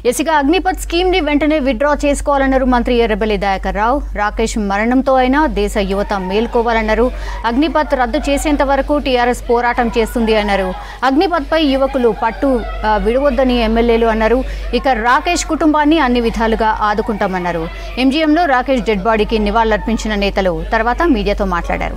ఎసిగా Agnipath scheme ని వెంటనే withdraw చేసుకోవాలన్నారు మంత్రి ఎర్రబెల్లి దయాకర్ రావు రాకేష్ మరణంతో అయినా దేశ యువత మేల్కోవాలన్నారు అగ్నిపత్ రద్దు చేసేంత వరకు టీఆర్ఎస్ పోరాటం చేస్తుంది అన్నారు అగ్నిపత్ పై యువకులు పట్టు ఆ, విడవద్దని ఎమ్మెల్యేలు అన్నారు ఇక రాకేష్ కుటుంబాన్ని అన్ని విధాలుగా ఆదుకుంటామన్నారు ఎంజీఎంలో రాకేష్ డెడ్ బాడీకి నివాళులర్పించిన నేతలు తర్వాత మీడియాతో మాట్లాడారు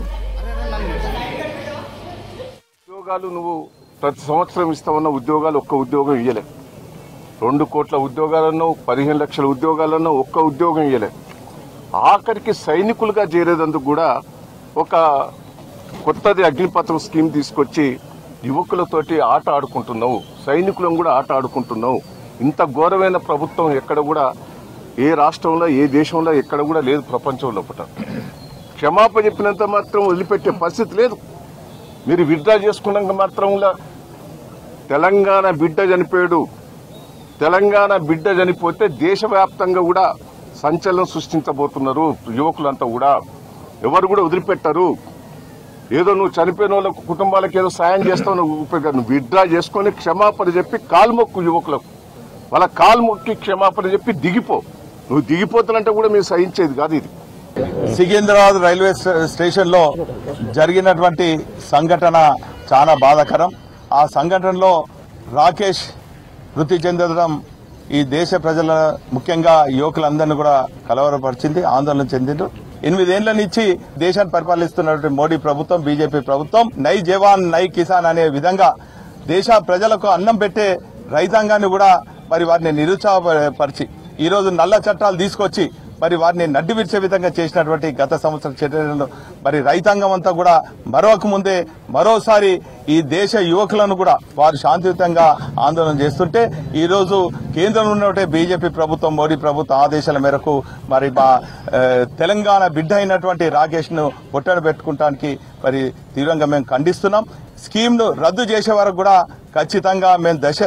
ఉద్యోగాలు నువ్వు ప్రతి సంవత్సరం ఇస్తామన్న ఉద్యోగాలు ఒక్క ఉద్యోగం ఇయ్యలే రెండు కోట్ల ఉద్యోగాలను పదిహేను లక్షల ఉద్యోగాలను ఒక్క ఉద్యోగం ఇయ్యలే ఆఖరికి సైనికులుగా చేరేదందుకు కూడా ఒక కొత్తది అగ్నిపత్రం స్కీమ్ తీసుకొచ్చి యువకులతోటి ఆట ఆడుకుంటున్నావు సైనికులను కూడా ఆట ఆడుకుంటున్నావు ఇంత ఘోరమైన ప్రభుత్వం ఎక్కడ కూడా ఏ రాష్ట్రంలో ఏ దేశంలో ఎక్కడ కూడా లేదు ప్రపంచంలో పుట క్షమాపణ చెప్పినంత మాత్రం వదిలిపెట్టే పరిస్థితి లేదు మీరు విత్డ్రా చేసుకున్నాక మాత్రంలా తెలంగాణ బిడ్డ చనిపోయాడు తెలంగాణ బిడ్డ చనిపోతే దేశవ్యాప్తంగా కూడా సంచలనం సృష్టించబోతున్నారు యువకులంతా కూడా ఎవరు కూడా వదిలిపెట్టరు ఏదో నువ్వు చనిపోయిన వాళ్ళ కుటుంబాలకు ఏదో సాయం చేస్తావు నువ్వు ఉపయోగ- నువ్వు విత్డ్రా చేసుకొని క్షమాపణ చెప్పి కాల్మొక్కు యువకులకు వాళ్ళ కాల్మొక్కి క్షమాపణ చెప్పి దిగిపో నువ్వు దిగిపోతానంటే కూడా మీరు సహించేది కాదు ఇది సికింద్రాబాద్ రైల్వే స్ట- స్టేషన్ లో జరిగినటువంటి సంఘటన చాలా బాధాకరం ఆ సంఘటనలో రాకేష్ మృతి చెందడం ఈ దేశ ప్రజల ముఖ్యంగా యువకులందరినీ కూడా కలవరపరిచింది ఆందోళన చెందిండ్రు ఎనిమిదేళ్ల నుంచి దేశాన్ని పరిపాలిస్తున్నటువంటి మోడీ ప్రభుత్వం బీజేపీ ప్రభుత్వం నై జవాన్ నై కిసాన్ అనే విధంగా దేశ ప్రజలకు అన్నం పెట్టే రైతాంగాన్ని కూడా మరి వారిని నిరుత్సాహపరిచి ఈ రోజు నల్ల చట్టాలు తీసుకొచ్చి మరి వారిని నడ్డి విరిచే విధంగా చేసినటువంటి గత సంవత్సరం చర్యలను మరి రైతాంగం అంతా కూడా మరొక ముందే మరోసారి ఈ దేశ యువకులను కూడా వారు శాంతియుతంగా ఆందోళన చేస్తుంటే ఈ రోజు కేంద్రంలో ఉన్నటువంటి బీజేపీ ప్రభుత్వం మోడీ ప్రభుత్వం ఆదేశాల మేరకు మరి మా ఆ, తెలంగాణ బిడ్డ అయినటువంటి రాకేష్ ను పొట్టన పెట్టుకుంటానికి మరి తీవ్రంగా మేము ఖండిస్తున్నాం స్కీమ్ ను రద్దు చేసే వరకు కూడా ఖచ్చితంగా మేము దశ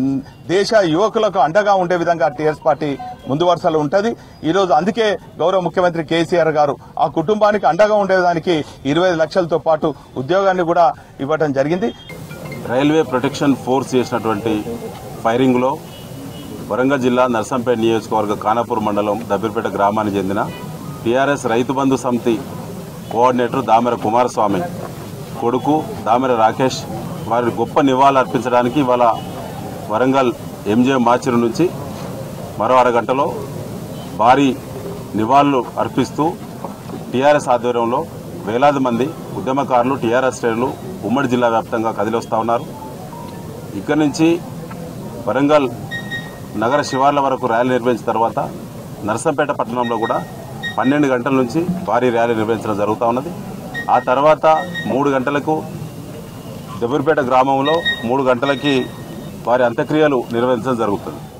దేశ యువకులకు అండగా ఉండే విధంగా టీఆర్ఎస్ పార్టీ ముందు వరుసలో ఉంటది ఈ రోజు అందుకే గౌరవ ముఖ్యమంత్రి కేసీఆర్ గారు ఆ కుటుంబానికి అండగా ఉండేదానికి ఇరవై లక్షలతో పాటు ఉద్యోగాన్ని కూడా ఇవ్వడం జరిగింది రైల్వే ప్రొటెక్షన్ ఫోర్స్ చేసినటువంటి ఫైరింగ్లో వరంగల్ జిల్లా నర్సంపేట నియోజకవర్గ ఖానాపూర్ మండలం దబ్బిరిపేట గ్రామానికి చెందిన టీఆర్ఎస్ రైతు బంధు సమితి కోఆర్డినేటర్ దామెర కుమారస్వామి కొడుకు దామెర రాకేష్ వారి గొప్ప నివాళులు అర్పించడానికి ఇవాళ వరంగల్ ఎంజిఎం మాచిరు నుంచి మరో అరగంటలో భారీ నివాళులు అర్పిస్తూ టీఆర్ఎస్ ఆధ్వర్యంలో వేలాది మంది ఉద్యమకారులు టీఆర్ఎస్ శ్రేణులు ఉమ్మడి జిల్లా వ్యాప్తంగా కదిలివస్తూ ఉన్నారు ఇక్కడి నుంచి వరంగల్ నగర శివార్ల వరకు ర్యాలీ నిర్వహించిన తర్వాత నరసంపేట పట్టణంలో కూడా పన్నెండు గంటల నుంచి భారీ ర్యాలీ నిర్వహించడం జరుగుతూ ఉన్నది ఆ తర్వాత మూడు గంటలకు దెబ్బరిపేట గ్రామంలో మూడు గంటలకి వారి అంత్యక్రియలు నిర్వహించడం జరుగుతుంది